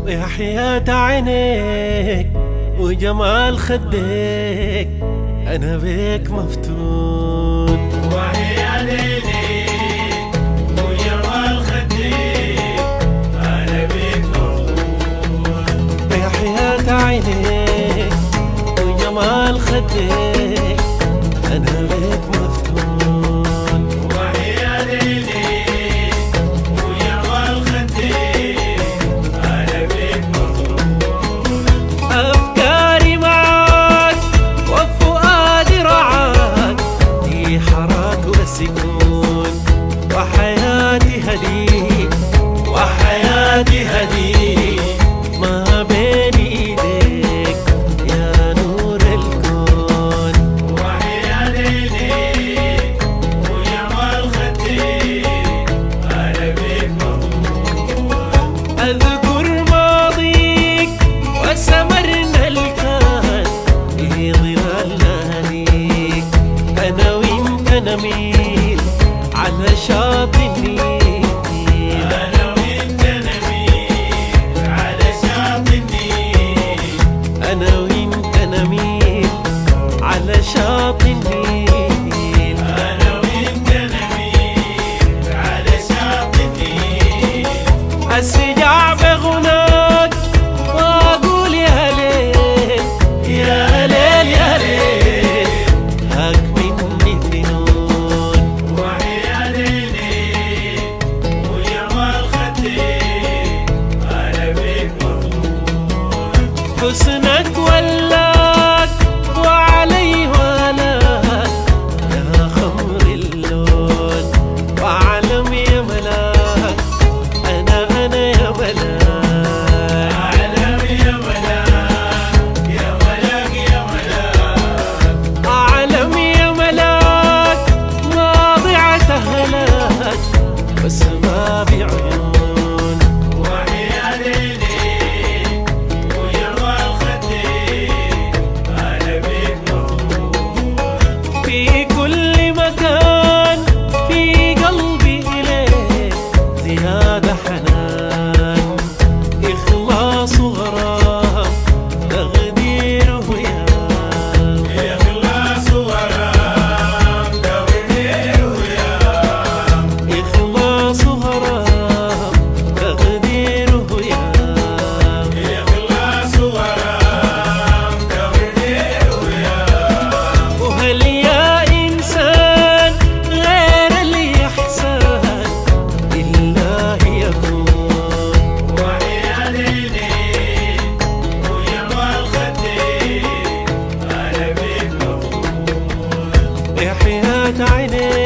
يا حياة عينيك وجمال خديك أنا بيك مفتون وحياة عينيك وجمال خديك أنا بيك مفتون يا حياة عينيك وجمال خديك أنا بيك مفتون وحياة عينيك وجمال خديك أنا بيك مفتون أفكاري معاك وفؤادي رعاك في حراك وسكون وحياتي هديك وحياتي هديك ما بين ايديك يا نور الكون وحياة عينيك وجمال خديك أنا بيك مفتون أذكر ماضيك وسمرنا الكان في ظلال لياليك أنا وإنت نميل على شاطئ النيل أنا وأنت نميل على شاطئ النيل أنا وإنت نميل على شاطئ النيل أنا وأنت نميل على شاطئ النيل أسجع بغناك وأقول يا ليل يا ليل يا ليل هاك مني فنون وحياة عينيك وجمال خديك أنا بيك مفتون حسنك ولاك وعلي ولاك يا خمر اللون وعلم يا ملاك أنا أنا يا ملاك أعلم يا ملاك يا ملاك يا ملاك أعلم يا ملاك ما ضعت هلاك بس ما بعيون وحياة عينيك وجمال خديك أنا بيك مفتون في كل مكان في قلبي إليك زيادة حنان إخلاص وغرام تقدير ويام إخلاص وغرام تقدير ويام إخلاص وغرام تقدير ويام إخلاص وغرام تقدير ويام وهل يا إنسان غير الإحسان لله يكون وحياة عينيك وجمال خديك أنا بيك مفتون يا حياة عينيك